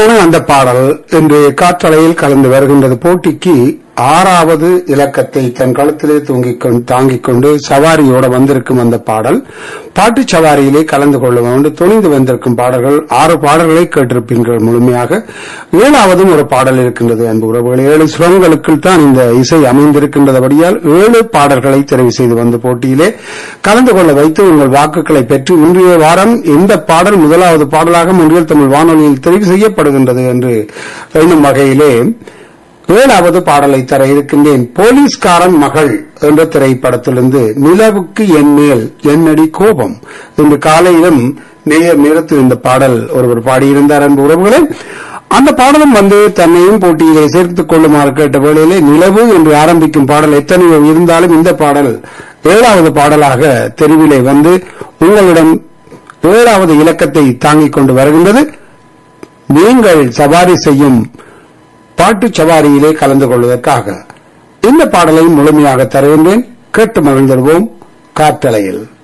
அருமையான அந்த பாடல் இன்று காற்றலையில் கலந்து வருகின்றது போட்டிக்கு ஆறாவது இலக்கத்தை தன் கழுத்திலே தூங்கிக் கொண்டு தாங்கிக் கொண்டு சவாரியோட வந்திருக்கும் அந்த பாடல் பாட்டு சவாரியிலே கலந்து கொள்ள வேண்டும் துணிந்து வந்திருக்கும் பாடல்கள் ஆறு பாடல்களை கேட்டிருப்பீர்கள் முழுமையாக ஏழாவதும் ஒரு பாடல் இருக்கின்றது அன்பு உறவுகள் ஏழு சுரங்களுக்குள் தான் இந்த இசை அமைந்திருக்கின்றபடியால் ஏழு பாடல்களை தெரிவு செய்து வந்த போட்டியிலே கலந்து கொள்ள வைத்து உங்கள் வாக்குகளை பெற்று இன்றைய வாரம் இந்த பாடல் முதலாவது பாடலாக முன்றியல் தமிழ் வானொலியில் தெரிவு செய்யப்படுகின்றது என்று எண்ணும் வகையிலே ஏழாவது பாடலை தர இருக்கின்றேன் போலீஸ்காரன் மகள் என்ற திரைப்படத்திலிருந்து நிலவுக்கு என் மேல் என்னடி கோபம் இன்று காலையிலும் நேர் நேரத்தில் இந்த பாடல் ஒருவர் பாடியிருந்தார் அன்பு உறவுகளே அந்த பாடலும் வந்து தன்னையும் போட்டியிலே சேர்த்துக் கொள்ளுமாறு கேட்ட வேளையிலே நிலவு என்று ஆரம்பிக்கும் பாடல் எத்தனையோ இருந்தாலும் இந்த பாடல் ஏழாவது பாடலாக தெருவிலே வந்து உங்களிடம் ஏழாவது இலக்கத்தை தாங்கிக் கொண்டு வருகின்றது நீங்கள் சவாரி செய்யும் பாட்டு சவாரியிலே கலந்து கொள்வதற்காக இந்த பாடலை முழுமையாக தருகின்றேன் கேட்டு மகிழ்ந்திருவோம் காற்றலையில்